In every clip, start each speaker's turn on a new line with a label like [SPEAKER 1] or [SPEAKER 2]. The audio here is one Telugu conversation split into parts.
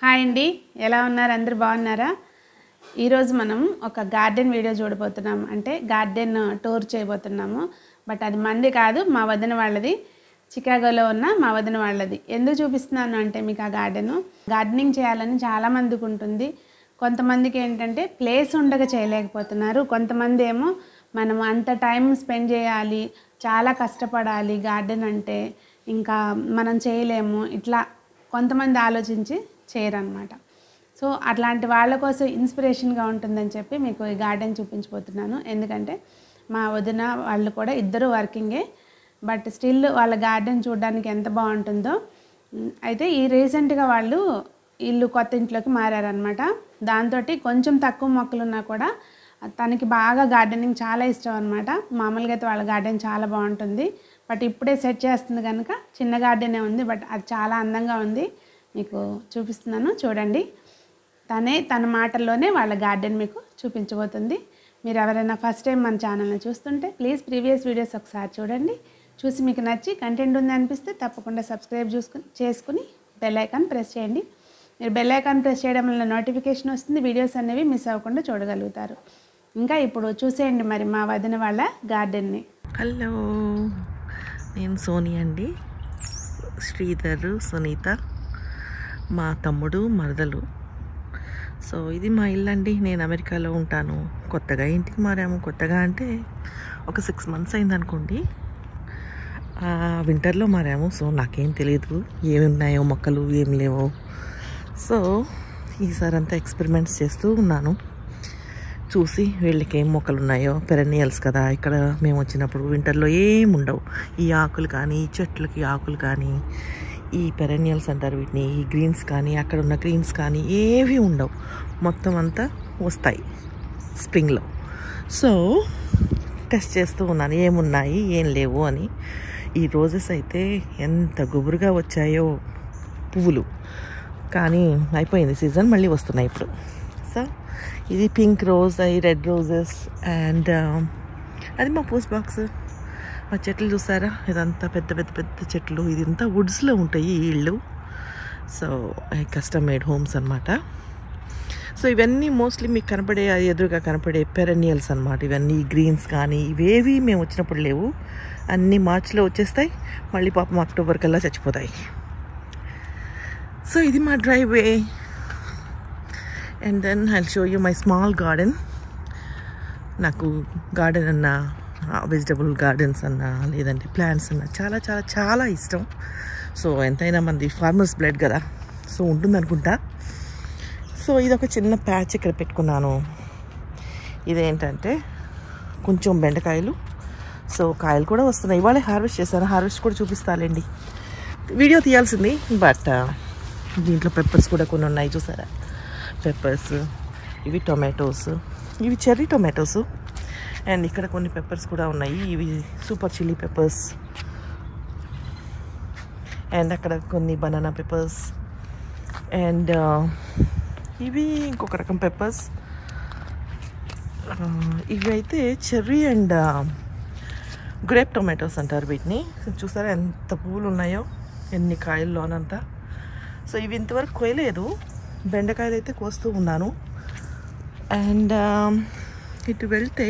[SPEAKER 1] హాయ్ అండి ఎలా ఉన్నారు అందరు బాగున్నారా ఈరోజు మనం ఒక గార్డెన్ వీడియో చూడబోతున్నాం అంటే గార్డెన్ టూర్ చేయబోతున్నాము బట్ అది మంది కాదు మా వదిన వాళ్ళది చికాగోలో ఉన్న మా వదిన వాళ్ళది ఎందుకు చూపిస్తున్నాను అంటే మీకు ఆ గార్డెన్ గార్డెనింగ్ చేయాలని చాలామందికి ఉంటుంది కొంతమందికి ఏంటంటే ప్లేస్ ఉండక చేయలేకపోతున్నారు కొంతమంది ఏమో మనం అంత టైం స్పెండ్ చేయాలి చాలా కష్టపడాలి గార్డెన్ అంటే ఇంకా మనం చేయలేము ఇట్లా కొంతమంది ఆలోచించి చేయరనమాట సో అట్లాంటి వాళ్ళ కోసం ఇన్స్పిరేషన్గా ఉంటుందని చెప్పి మీకు ఈ గార్డెన్ చూపించబోతున్నాను ఎందుకంటే మా వదిన వాళ్ళు కూడా ఇద్దరు వర్కింగే బట్ స్టిల్ వాళ్ళ గార్డెన్ చూడడానికి ఎంత బాగుంటుందో ఉమ్, అయితే ఈ రీసెంట్గా వాళ్ళు ఇల్లు కొత్త ఇంట్లోకి మారారనమాట దాంతో కొంచెం తక్కువ మొక్కలు ఉన్నా కూడా తనకి బాగా గార్డెనింగ్ చాలా ఇష్టం అనమాట మామూలుగా అయితే వాళ్ళ గార్డెన్ చాలా బాగుంటుంది బట్ ఇప్పుడే సెట్ చేస్తుంది కనుక చిన్న గార్డెనే ఉంది బట్ అది చాలా అందంగా ఉంది మీకు చూపిస్తున్నాను చూడండి తనే తన మాటల్లోనే వాళ్ళ గార్డెన్ మీకు చూపించబోతుంది మీరు ఎవరైనా ఫస్ట్ టైం మన ఛానల్ని చూస్తుంటే ప్లీజ్ ప్రీవియస్ వీడియోస్ ఒకసారి చూడండి చూసి మీకు నచ్చి కంటెంట్ ఉంది అనిపిస్తే తప్పకుండా సబ్స్క్రైబ్ చూసుకుని చేసుకుని బెల్ ఐకాన్ ప్రెస్ చేయండి మీరు బెల్ ఐకాన్ ప్రెస్ చేయడం వల్ల నోటిఫికేషన్ వస్తుంది వీడియోస్ అనేవి మిస్ అవ్వకుండా చూడగలుగుతారు ఇంకా ఇప్పుడు చూసేయండి మరి మా వదిన వాళ్ళ గార్డెన్ని
[SPEAKER 2] హలో నేను సోని అండి శ్రీధర్ సునీత మా తమ్ముడు మరదలు సో ఇది మా ఇల్లు అండి నేను అమెరికాలో ఉంటాను కొత్తగా ఇంటికి మారాము కొత్తగా అంటే ఒక సిక్స్ మంత్స్ అయింది అనుకోండి వింటర్లో మారాము సో నాకేం తెలియదు ఏమి ఉన్నాయో మొక్కలు ఏం లేవో సో ఈసారి అంతా ఎక్స్పెరిమెంట్స్ చేస్తూ ఉన్నాను చూసి వీళ్ళకి ఏం మొక్కలు ఉన్నాయో పెరనియల్స్ కదా ఇక్కడ మేము వచ్చినప్పుడు వింటర్లో ఏం ఉండవు ఈ ఆకులు కానీ ఈ చెట్లకి ఆకులు కానీ ఈ పెరనియల్స్ అంటారు వీటిని ఈ గ్రీన్స్ కానీ అక్కడ ఉన్న గ్రీన్స్ కానీ ఏవి ఉండవు మొత్తం అంతా వస్తాయి స్ప్రింగ్లో సో టెస్ట్ చేస్తూ ఉన్నాను ఏమున్నాయి ఏం లేవు అని ఈ రోజెస్ అయితే ఎంత గుబురుగా వచ్చాయో పువ్వులు కానీ అయిపోయింది సీజన్ మళ్ళీ వస్తున్నాయి ఇప్పుడు సో ఇది పింక్ రోజ్ అవి రెడ్ రోజెస్ అండ్ అది మా పోస్ట్ బాక్స్ ఆ చెట్లు చూసారా ఇదంతా పెద్ద పెద్ద పెద్ద చెట్లు ఇదంతా వుడ్స్లో ఉంటాయి ఈ ఇళ్ళు సో కస్టమ్ మేడ్ హోమ్స్ అనమాట సో ఇవన్నీ మోస్ట్లీ మీకు కనపడే అది ఎదురుగా కనపడే పెరనియల్స్ అనమాట ఇవన్నీ గ్రీన్స్ కానీ ఇవేవి మేము వచ్చినప్పుడు లేవు అన్నీ మార్చిలో వచ్చేస్తాయి మళ్ళీ పాపం అక్టోబర్ కల్లా చచ్చిపోతాయి సో ఇది మా డ్రైవే and then I show you my small garden నాకు గార్డెన్ అన్న వెజిటబుల్ గార్డెన్స్ అన్న లేదంటే ప్లాంట్స్ అన్న చాలా చాలా చాలా ఇష్టం సో ఎంతైనా మంది ఫార్మర్స్ బ్లడ్ కదా సో ఉంటుంది అనుకుంటా సో ఇది ఒక చిన్న ప్యాచ్ ఇక్కడ పెట్టుకున్నాను ఇదేంటంటే కొంచెం బెండకాయలు సో కాయలు కూడా వస్తున్నాయి ఇవాళే హార్వెస్ట్ చేశాను హార్వెస్ట్ కూడా చూపిస్తాలేండి వీడియో తీయాల్సింది బట్ దీంట్లో పెప్పర్స్ కూడా కొన్ని ఉన్నాయి చూసారా పెప్పర్స్ ఇవి టొమాటోస్ ఇవి చెర్రీ టొమాటోస్ అండ్ ఇక్కడ కొన్ని పెప్పర్స్ కూడా ఉన్నాయి ఇవి సూపర్ చిల్లీ పెప్పర్స్ అండ్ అక్కడ కొన్ని బనానా పెప్పర్స్ అండ్ ఇవి ఇంకొక రకం పెప్పర్స్ ఇవి అయితే చెర్రీ అండ్ గ్రేప్ టొమాటోస్ అంటారు వీటిని చూసారా ఎంత పువ్వులు ఉన్నాయో ఎన్ని కాయల్లోనంతా సో ఇవి ఇంతవరకు కోయలేదు బెండకాయలు అయితే కోస్తూ ఉన్నాను అండ్ ఇటు వెళ్తే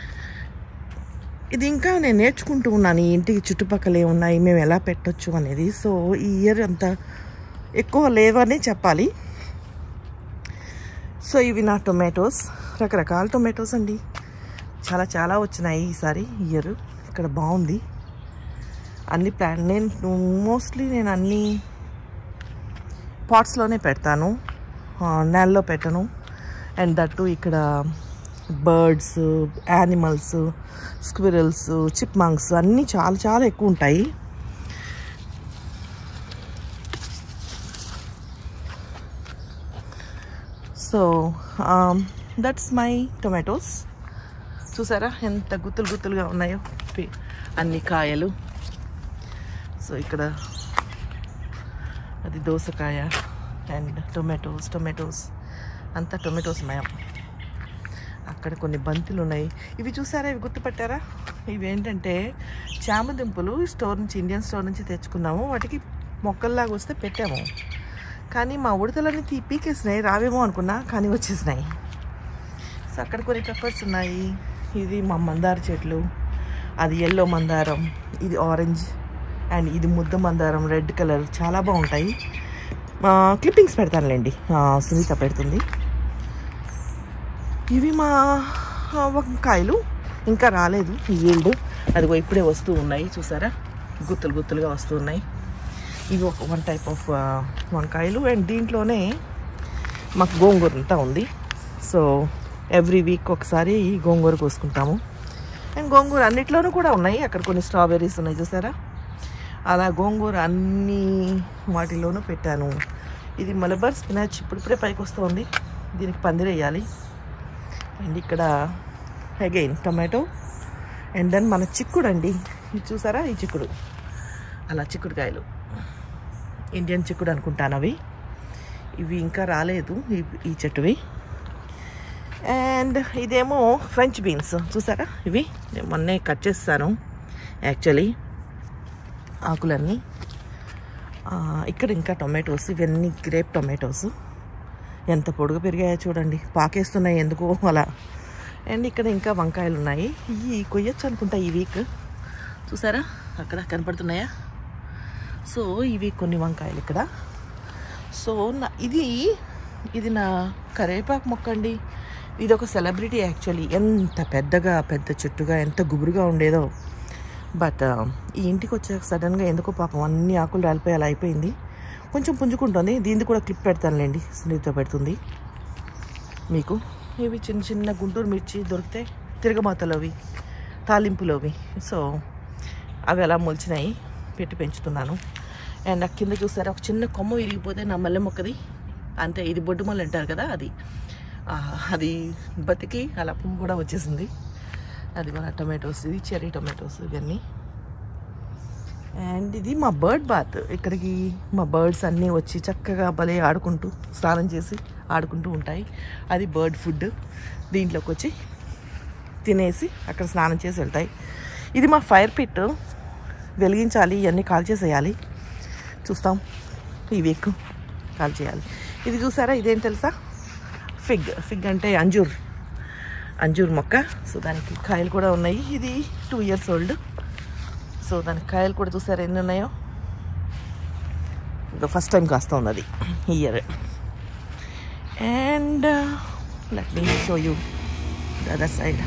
[SPEAKER 2] ఇది ఇంకా నేను నేర్చుకుంటూ ఉన్నాను ఈ ఇంటికి చుట్టుపక్కల ఏమున్నాయి మేము ఎలా పెట్టొచ్చు అనేది సో ఈ ఇయర్ అంత ఎక్కువ లేవని చెప్పాలి సో ఇవి నా టొమాటోస్ రకరకాల టొమాటోస్ అండి చాలా చాలా వచ్చినాయి ఈసారి ఇయర్ ఇక్కడ బాగుంది అన్ని ప్లాంట్ నేను మోస్ట్లీ నేను అన్ని పాట్స్లోనే పెడతాను ఆ, నేలలో పెట్టను అండ్ దట్టు ఇక్కడ బర్డ్స్ యానిమల్స్ స్క్విరల్స్ చిప్మంక్స్ అన్నీ చాలా చాలా ఎక్కువ ఉంటాయి సో దట్స్ మై టొమాటోస్ చూసారా ఎంత గుత్తులు గుత్తులుగా ఉన్నాయో పి- అన్ని కాయలు సో ఇక్కడ అది దోసకాయ అండ్ టొమాటోస్ టొమాటోస్ అంతా టొమాటోస్ మయం అక్కడ కొన్ని బంతులు ఉన్నాయి ఇవి చూసారా ఇవి గుర్తుపట్టారా ఇవి ఏంటంటే చామదుంపలు స్టోర్ నుంచి ఇండియన్ స్టోర్ నుంచి తెచ్చుకున్నాము వాటికి మొక్కల్లాగా వస్తే పెట్టాము కానీ మా ఉడతలన్నీ తీ పీకేసినాయి రావేమో అనుకున్నా కానీ వచ్చేసినాయి సో అక్కడ కొన్ని పెప్పర్స్ ఉన్నాయి ఇది మా మందార చెట్లు అది ఎల్లో మందారం ఇది ఆరెంజ్ అండ్ ఇది ముద్ద మందారం రెడ్ కలర్ చాలా బాగుంటాయి క్లిప్పింగ్స్ పెడతానులేండి ఆ, సునీత పెడుతుంది ఇవి మా ఆ, వంకాయలు ఇంకా రాలేదు ఈల్డ్ అదిగో ఇప్పుడే వస్తూ ఉన్నాయి చూసారా గుత్తులు గుత్తులుగా వస్తూ ఉన్నాయి ఇవి ఒక వన్ టైప్ ఆఫ్ వంకాయలు అండ్ దీంట్లోనే మాకు గోంగూర అంతా ఉంది సో ఎవ్రీ వీక్ ఒకసారి గోంగూర కోసుకుంటాము అండ్ గోంగూర అన్నిట్లోనూ కూడా ఉన్నాయి అక్కడ కొన్ని స్ట్రాబెర్రీస్ ఉన్నాయి చూసారా అలా గోంగూర అన్ని వాటిలోనూ పెట్టాను ఇది మలబార్ స్పినాచ్ ఇప్పుడిప్పుడే పైకి వస్తుంది దీనికి పందిరేయాలి అండ్ ఇక్కడ అగైన్ టొమాటో అండ్ దెన్ మన చిక్కుడు అండి ఇది చూసారా ఈ చిక్కుడు అలా చిక్కుడుకాయలు ఇండియన్ చిక్కుడు అనుకుంటాను అవి ఇవి ఇంకా రాలేదు ఈ ఈ చెట్టువి అండ్ ఇదేమో ఫ్రెంచ్ బీన్స్ చూసారా ఇవి నేను మొన్నే కట్ చేస్తాను యాక్చువల్లీ ఆకులన్నీ ఆ, ఇక్కడ ఇంకా టొమాటోస్ ఇవన్నీ గ్రేప్ టొమాటోస్ ఎంత పొడుగు పెరిగాయో చూడండి పాకేస్తున్నాయి ఎందుకో అలా అండ్ ఇక్కడ ఇంకా వంకాయలు ఉన్నాయి ఇవి కొయ్యొచ్చు అనుకుంటా ఈ వీక్ చూసారా అక్కడ కనపడుతున్నాయా సో ఇవి కొన్ని వంకాయలు ఇక్కడ సో నా ఇది ఇది నా కరేపాకు మొక్క అండి ఇది ఒక సెలబ్రిటీ యాక్చువల్లీ ఎంత పెద్దగా పెద్ద చెట్టుగా ఎంత గుబురుగా ఉండేదో బట్ ఈ ఇంటికి వచ్చాక సడన్గా ఎందుకో పాపం అన్ని ఆకులు రాలిపోయి అలా అయిపోయింది కొంచెం పుంజుకుంటుంది దీన్ని కూడా క్లిప్ పెడతానులేండి సునీత పెడుతుంది మీకు ఇవి చిన్న చిన్న గుంటూరు మిర్చి దొరికితే తిరగమాతలు అవి తాలింపులు అవి సో అవి అలా మొలిచినాయి పెట్టి పెంచుతున్నాను అండ్ ఆ కింద చూసారా ఒక చిన్న కొమ్మ విరిగిపోతే నా మల్లె మొక్కది అంతే ఇది బొడ్డు మల్లె అంటారు కదా అది ఆ, అది బతికి అలా పువ్వు కూడా వచ్చేసింది అది మన టొమాటోస్ ఇది చెర్రీ టొమాటోస్ ఇవన్నీ అండ్ ఇది మా బర్డ్ బాత్ ఇక్కడికి మా బర్డ్స్ అన్నీ వచ్చి చక్కగా భలే ఆడుకుంటూ స్నానం చేసి ఆడుకుంటూ ఉంటాయి అది బర్డ్ ఫుడ్ దీంట్లోకి వచ్చి తినేసి అక్కడ స్నానం చేసి వెళ్తాయి ఇది మా ఫైర్ పిట్ వెలిగించాలి ఇవన్నీ కాల్ చేసేయాలి చూస్తాం ఈ వీక్ కాల్ చేయాలి ఇది చూసారా ఇదేం తెలుసా ఫిగ్ ఫిగ్ అంటే అంజూర్ అంజూర్ మొక్క సో దానికి కాయలు కూడా ఉన్నాయి ఇది టూ ఇయర్స్ ఓల్డ్ సో దానికి కాయలు కూడా చూసారా ఎన్ని ఉన్నాయో ఇంకా ఫస్ట్ టైం కాస్తా ఉంది అది ఈ year and let me show you the other side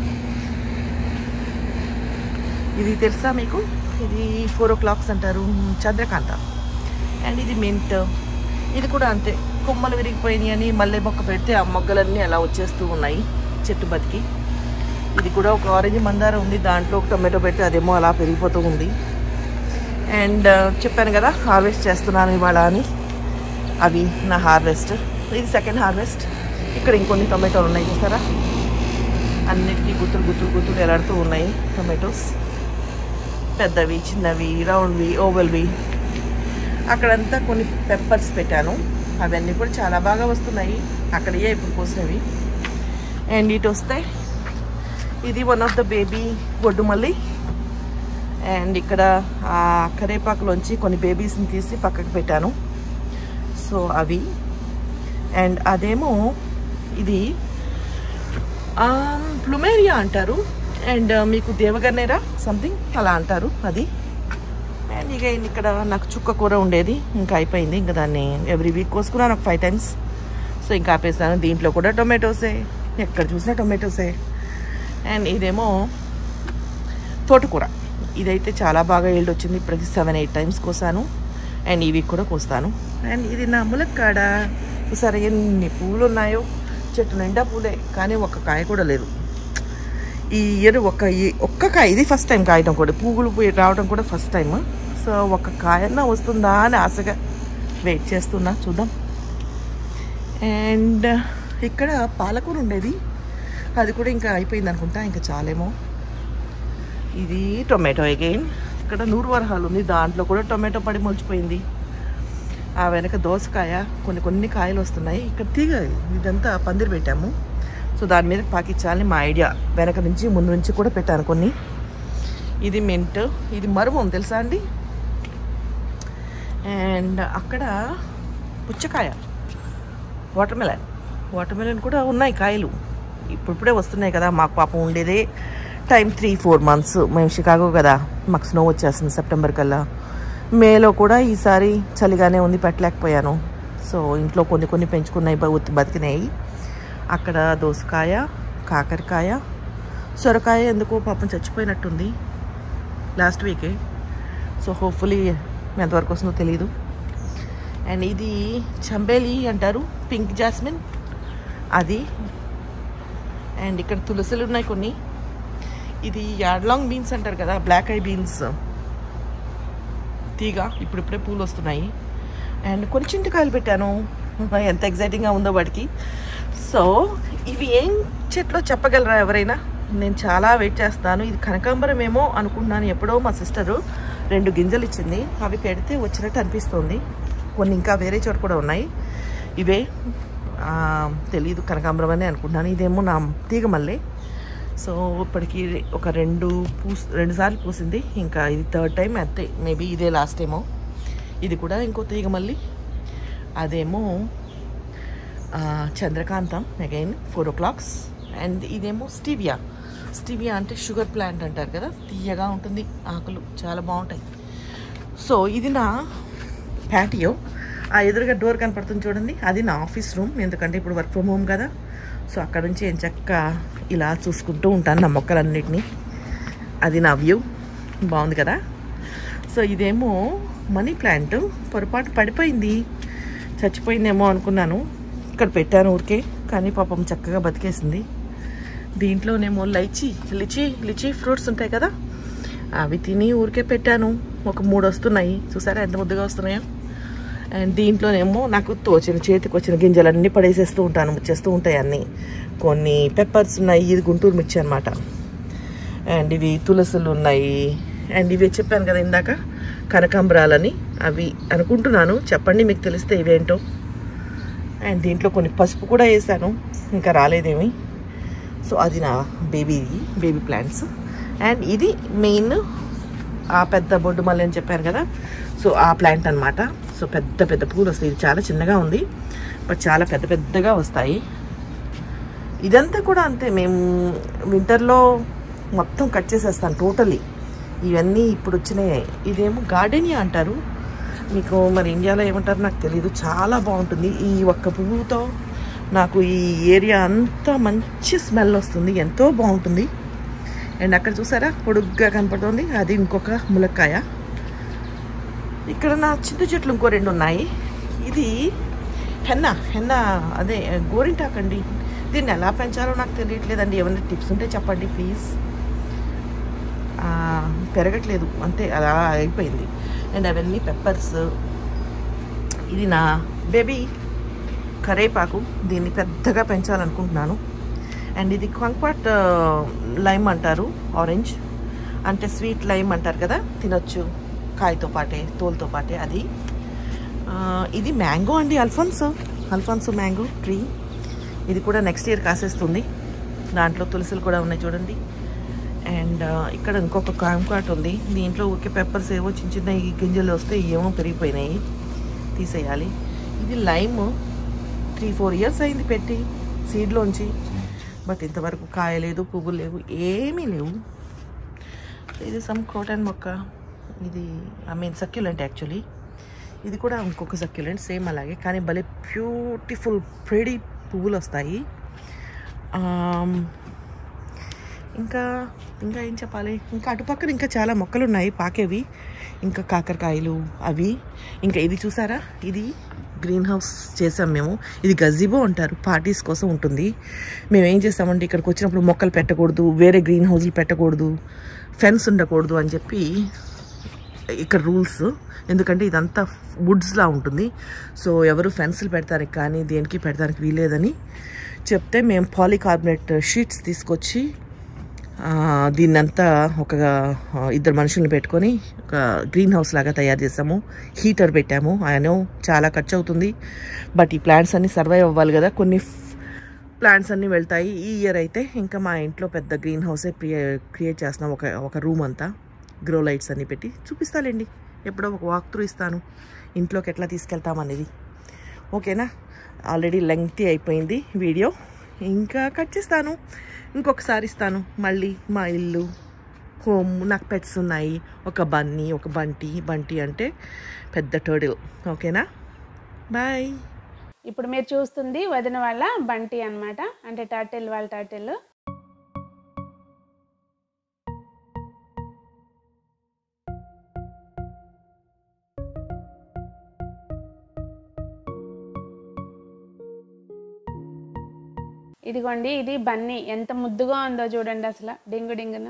[SPEAKER 2] ఇది తెలుసా మీకు ఇది ఫోర్ ఓ క్లాక్స్ అంటారు చంద్రకాంత అండ్ ఇది మింట్ ఇది కూడా అంతే కొమ్మలు విరిగిపోయినాయి అని మల్లె మొక్క పెడితే ఆ మొగ్గలన్నీ అలా వచ్చేస్తూ ఉన్నాయి చెట్టు బతికి ఇది కూడా ఒక ఆరెంజ్ మందారం ఉంది దాంట్లో ఒక టొమాటో పెట్టి అదేమో అలా పెరిగిపోతూ ఉంది అండ్ చెప్పాను కదా హార్వెస్ట్ చేస్తున్నాను ఇవాళ అని అవి నా హార్వెస్ట్ ఇది సెకండ్ హార్వెస్ట్ ఇక్కడ ఇంకొన్ని టొమాటోలు ఉన్నాయి చూస్తారా అన్నిటికీ గుత్తులు గుత్తులు గుత్తులు ఎలాడుతూ ఉన్నాయి టొమాటోస్ పెద్దవి చిన్నవి రౌండ్వి ఓవల్వి అక్కడంతా కొన్ని పెప్పర్స్ పెట్టాను అవన్నీ కూడా చాలా బాగా వస్తున్నాయి అక్కడయే ఇప్పుడు కోసినవి అండ్ ఇటు వస్తే ఇది వన్ ఆఫ్ ద బేబీ బొడ్డు మళ్ళీ అండ్ ఇక్కడ ఆ కరేపాకులోంచి కొన్ని బేబీస్ని తీసి పక్కకు పెట్టాను సో అవి అండ్ అదేమో ఇది ప్లుమేరియా అంటారు అండ్ మీకు దేవగన్నేరా సంథింగ్ అలా అంటారు అది అండ్ ఇక ఇక్కడ నాకు చుక్క కూర ఉండేది ఇంకా అయిపోయింది ఇంకా దాన్ని ఎవ్రీ వీక్ కోసుకున్నాను ఒక ఫైవ్ టైమ్స్ సో ఇంకా ఆపేసాను దీంట్లో కూడా టొమాటోసే ఎక్కడ చూసినా టొమాటోసే అండ్ ఇదేమో తోటకూర ఇదైతే చాలా బాగా ఈల్డ్ వచ్చింది ఇప్పటికి సెవెన్ ఎయిట్ టైమ్స్ కోసాను అండ్ ఈ వీక్ కూడా కోస్తాను అండ్ ఇది నా ములక్కాడ సరే ఎన్ని పూలు ఉన్నాయో చెట్టు నిండా పూలే కానీ ఒక్క కాయ కూడా లేదు ఈ ఇయర్ ఒక్క ఈ- ఒక్క కాయ ఇది ఫస్ట్ టైం కాయటం కూడా పువ్వులు పోయి రావడం కూడా ఫస్ట్ టైం సో ఒక్క కాయన్నా వస్తుందా అని ఆశగా వెయిట్ చేస్తున్నా చూద్దాం అండ్ ఇక్కడ పాలకూర ఉండేది అది కూడా ఇంకా అయిపోయింది అనుకుంటా ఇంకా చాలేమో ఇది టొమాటో అగైన్ ఇక్కడ నూరు వరహాలు ఉంది దాంట్లో కూడా టొమాటో పడి మొలిచిపోయింది ఆ వెనక దోసకాయ కొన్ని కొన్ని కాయలు వస్తున్నాయి ఇక్కడ తీగ ఇదంతా పందిరి పెట్టాము సో దాని మీద పాకించాలని మా ఐడియా వెనక నుంచి ముందు నుంచి కూడా పెట్టాను కొన్ని ఇది మింట్ ఇది మరువం తెలుసా అండి అండ్ అక్కడ పుచ్చకాయ వాటర్ మెలన్ వాటర్ మెలన్ కూడా ఉన్నాయి కాయలు ఇప్పుడిప్పుడే వస్తున్నాయి కదా మాకు పాపం ఉండేదే టైం త్రీ ఫోర్ మంత్స్ మేము షికాగో కదా మాకు స్నో వచ్చేస్తుంది సెప్టెంబర్ కల్లా మేలో కూడా ఈసారి చలిగానే ఉంది పెట్టలేకపోయాను సో ఇంట్లో కొన్ని కొన్ని పెంచుకున్నాయి బ- బతికినాయి అక్కడ దోసకాయ కాకరకాయ సొరకాయ ఎందుకో పాపం చచ్చిపోయినట్టుంది లాస్ట్ వీకే సో హోప్ఫుల్లీ ఎంతవరకు వస్తుందో తెలియదు అండ్ ఇది చంబేలి అంటారు పింక్ జాస్మిన్ అది అండ్ ఇక్కడ తులసులు ఉన్నాయి కొన్ని ఇది యాడ్లాంగ్ బీన్స్ అంటారు కదా బ్లాక్ ఐ బీన్స్ తీగ ఇప్పుడిప్పుడే పూలు వస్తున్నాయి అండ్ కొన్ని చింతకాయలు పెట్టాను ఎంత ఎగ్జైటింగ్గా ఉందో వాడికి సో ఇవి ఏం చెట్లో చెప్పగలరా ఎవరైనా నేను చాలా వెయిట్ చేస్తాను ఇది కనకాంబరం ఏమో అనుకుంటున్నాను ఎప్పుడో మా సిస్టరు రెండు గింజలు ఇచ్చింది అవి పెడితే వచ్చినట్టు అనిపిస్తుంది కొన్ని ఇంకా వేరే చోట కూడా ఉన్నాయి ఇవే ఆ, తెలీదు కనకాంబరం అని అనుకుంటున్నాను ఇదేమో నా తీగ మల్లె సో ఇప్పటికి ఒక రెండు పూస్ రెండు సార్లు పూసింది ఇంకా ఇది థర్డ్ టైం అంతే మేబీ ఇదే లాస్ట్ ఏమో ఇది కూడా ఇంకో తీగ మళ్ళీ అదేమో ఆ, చంద్రకాంతం again four o'clocks and ఇదేమో స్టీవియా స్టీవియా అంటే షుగర్ ప్లాంట్ అంటారు కదా తీయగా ఉంటుంది ఆకులు చాలా బాగుంటాయి సో ఇది నా ప్యాటియో ఆ ఎదురుగా డోర్ కనపడుతుంది చూడండి అది నా ఆఫీస్ రూమ్ ఎందుకంటే ఇప్పుడు వర్క్ ఫ్రమ్ హోమ్ కదా సో అక్కడ నుంచి ఏం చక్క ఇలా చూసుకుంటూ ఉంటాను నా మొక్కలన్నిటినీ అది నా వ్యూ బాగుంది కదా సో ఇదేమో మనీ ప్లాంట్ పొరపాటు పడిపోయింది చచ్చిపోయిందేమో అనుకున్నాను ఇక్కడ పెట్టాను ఊరికే కానీ పాపం చక్కగా బతికేసింది దీంట్లోనేమో లైచి లిచి లిచి ఫ్రూట్స్ ఉంటాయి కదా అవి తిని ఊరికే పెట్టాను ఒక మూడు వస్తున్నాయి చూసారా ఎంత ముద్దుగా వస్తున్నాయో అండ్ దీంట్లోనేమో నాకు తోచిన చేతికి వచ్చిన గింజలన్నీ పడేసేస్తూ ఉంటాను ముచ్చేస్తూ ఉంటాయి అన్నీ కొన్ని పెప్పర్స్ ఉన్నాయి ఇది గుంటూరు మిర్చి అనమాట అండ్ ఇవి తులసులు ఉన్నాయి అండ్ ఇవి చెప్పాను కదా ఇందాక కనకాంబరాలని అవి అనుకుంటున్నాను చెప్పండి మీకు తెలిస్తే ఇవేంటో అండ్ దీంట్లో కొన్ని పసుపు కూడా వేసాను ఇంకా రాలేదేమి సో అది నా బేబీ బేబీ ప్లాంట్స్ అండ్ ఇది మెయిన్ ఆ పెద్ద బొడ్డు మల్లె అని చెప్పాను కదా సో ఆ ప్లాంట్ అన్నమాట సో పెద్ద పెద్ద పూలు వస్తాయి ఇది చాలా చిన్నగా ఉంది బట్ చాలా పెద్ద పెద్దగా వస్తాయి ఇదంతా కూడా అంతే మేము వింటర్లో మొత్తం కట్ చేసేస్తాను టోటలీ ఇవన్నీ ఇప్పుడు వచ్చినాయి ఇదేమో గార్డెనియా అంటారు మీకు మరి ఇండియాలో ఏమంటారు నాకు తెలియదు చాలా బాగుంటుంది ఈ ఒక్క పువ్వుతో నాకు ఈ ఏరియా అంతా మంచి స్మెల్ వస్తుంది ఎంతో బాగుంటుంది అండ్ అక్కడ చూసారా పొడుగ్గా కనపడుతుంది అది ఇంకొక ములక్కాయ ఇక్కడ నా చింత చెట్లు ఇంకో రెండు ఉన్నాయి ఇది హెన్న హెన్న అదే గోరింటాకండి దీన్ని ఎలా పెంచాలో నాకు తెలియట్లేదండి ఏమైనా టిప్స్ ఉంటే చెప్పండి ప్లీజ్ ఆ, పెరగట్లేదు అంతే అలా అయిపోయింది అండ్ అవన్నీ పెప్పర్స్ ఇది నా బేబీ కరేపాకు దీన్ని పెద్దగా పెంచాలనుకుంటున్నాను అండ్ ఇది కంక్వాట్ లైమ్ అంటారు ఆరెంజ్ అంటే స్వీట్ లైమ్ అంటారు కదా తినొచ్చు కాయతో పాటే తోలుతో పాటే అది ఆ, ఇది మ్యాంగో అండి అల్ఫాన్సో అల్ఫాన్సో మ్యాంగో ట్రీ ఇది కూడా నెక్స్ట్ ఇయర్ కాసేస్తుంది దాంట్లో తులసులు కూడా ఉన్నాయి చూడండి అండ్ ఇక్కడ ఇంకొక కాంకాట్ ఉంది దీంట్లో ఊరికే పెప్పర్స్ ఏవో చిన్న చిన్న ఈ గింజలు వస్తే ఏమో పెరిగిపోయినాయి తీసేయాలి ఇది లైమ్ త్రీ ఫోర్ ఇయర్స్ అయింది పెట్టి సీడ్లోంచి బట్ ఇంతవరకు కాయలేదు పువ్వులు లేవు ఏమీ లేవు ఇది సమ్ క్రోటన్ మొక్క ఇది ఐ మీన్ సక్యులెంట్ యాక్చువల్లీ ఇది కూడా ఇంకొక సక్యులెంట్ సేమ్ అలాగే కానీ భలే బ్యూటిఫుల్ ప్రెడీ పువ్వులు వస్తాయి ఆమ్, ఇంకా ఇంకా ఏం చెప్పాలి ఇంకా అటుపక్కన ఇంకా చాలా మొక్కలు ఉన్నాయి పాకేవి ఇంకా కాకరకాయలు అవి ఇంకా ఇది చూసారా ఇది గ్రీన్ హౌస్ చేసాం మేము ఇది గజిబో అంటారు పార్టీస్ కోసం ఉంటుంది మేము ఏం చేస్తామంటే ఇక్కడికి వచ్చినప్పుడు మొక్కలు పెట్టకూడదు వేరే గ్రీన్ హౌస్లు పెట్టకూడదు ఫెన్స్ ఉండకూడదు అని చెప్పి ఇక్కడ రూల్స్ ఎందుకంటే ఇదంతా వుడ్స్లా ఉంటుంది సో ఎవరు ఫెన్స్లు పెడతానికి కానీ దేనికి పెడతానికి వీలేదని చెప్తే మేము పాలికార్బోనేట్ షీట్స్ తీసుకొచ్చి ఆ, దీన్నంతా ఒక ఆ, ఇద్దరు మనుషుల్ని పెట్టుకొని ఒక గ్రీన్ హౌస్ లాగా తయారు చేసాము హీటర్ పెట్టాము ఆయన చాలా ఖర్చు అవుతుంది బట్ ఈ ప్లాంట్స్ అన్ని సర్వైవ్ అవ్వాలి కదా కొన్ని ప్లాంట్స్ అన్నీ వెళ్తాయి ఈ ఇయర్ అయితే ఇంకా మా ఇంట్లో పెద్ద గ్రీన్ హౌసే క్రియేట్ చేస్తున్నాం ఒక ఒక రూమ్ అంతా గ్రో లైట్స్ అన్ని పెట్టి చూపిస్తాలేండి ఎప్పుడో ఒక వాక్ త్రూ ఇస్తాను ఇంట్లోకి ఎట్లా తీసుకెళ్తాం అనేది ఓకేనా ఆల్రెడీ లెంగ్తీ అయిపోయింది వీడియో ఇంకా కట్ చేస్తాను ఇంకొకసారి ఇస్తాను మళ్ళీ మా ఇల్లు హోమ్ నాకు పెట్స్ ఉన్నాయి ఒక బన్నీ ఒక బంటి బంటి అంటే పెద్ద టర్డిల్ ఓకేనా బాయ్
[SPEAKER 1] ఇప్పుడు మీరు చూస్తుంది వదిన వాళ్ళ బంటి అన్నమాట అంటే టర్టిల్ వాళ్ళ టర్టిల్ ఇదిగోండి ఇది బన్నీ ఎంత ముద్దుగా ఉందో చూడండి అసలు డింగు డింగున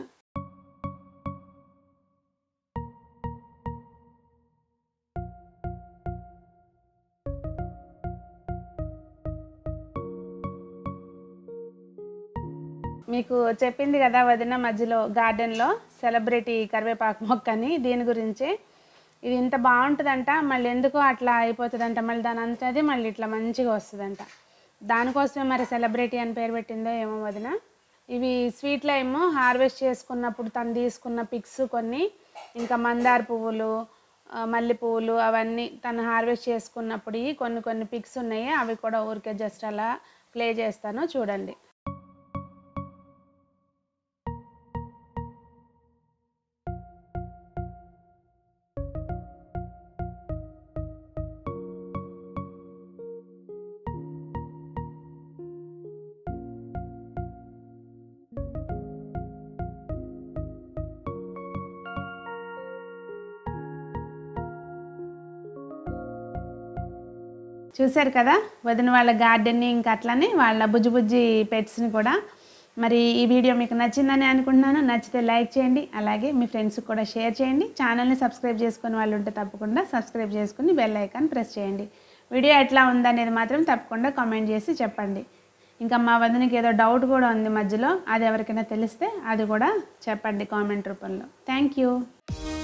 [SPEAKER 1] మీకు చెప్పింది కదా వదిన మధ్యలో గార్డెన్లో సెలబ్రిటీ కరివేపాకు మొక్క అని దీని గురించే ఇది ఇంత బాగుంటుందంట మళ్ళీ ఎందుకో అట్లా అయిపోతుందంట మళ్ళీ దాని అంతది మళ్ళీ ఇట్లా మంచిగా వస్తుందంట దానికోసమే మరి సెలబ్రిటీ అని పేరు పెట్టిందో ఏమో వదిన ఇవి స్వీట్ లైమ్ హార్వెస్ట్ చేసుకున్నప్పుడు తను తీసుకున్న పిక్స్ కొన్ని ఇంకా మందార పువ్వులు ఆ, మల్లె పువ్వులు అవన్నీ తను హార్వెస్ట్ చేసుకున్నప్పుడు కొన్ని కొన్ని పిక్స్ ఉన్నాయి అవి కూడా ఊరికే జస్ట్ అలా ప్లే చేస్తాను చూడండి చూశారు కదా వదిన వాళ్ళ గార్డెన్ని ఇంకా అట్లనే వాళ్ళ బుజ్జి బుజ్జి పెట్స్ని కూడా మరి ఈ వీడియో మీకు నచ్చిందని అనుకుంటున్నాను నచ్చితే లైక్ చేయండి అలాగే మీ ఫ్రెండ్స్కి కూడా షేర్ చేయండి ఛానల్ని సబ్స్క్రైబ్ చేసుకుని వాళ్ళు ఉంటే తప్పకుండా సబ్స్క్రైబ్ చేసుకుని బెల్ ఐకాన్ ప్రెస్ చేయండి వీడియో ఎట్లా ఉందనేది మాత్రం తప్పకుండా కామెంట్ చేసి చెప్పండి ఇంకా మా వదినకి ఏదో డౌట్ కూడా ఉంది మధ్యలో అది ఎవరికైనా తెలిస్తే అది కూడా చెప్పండి కామెంట్ రూపంలో థ్యాంక్ యూ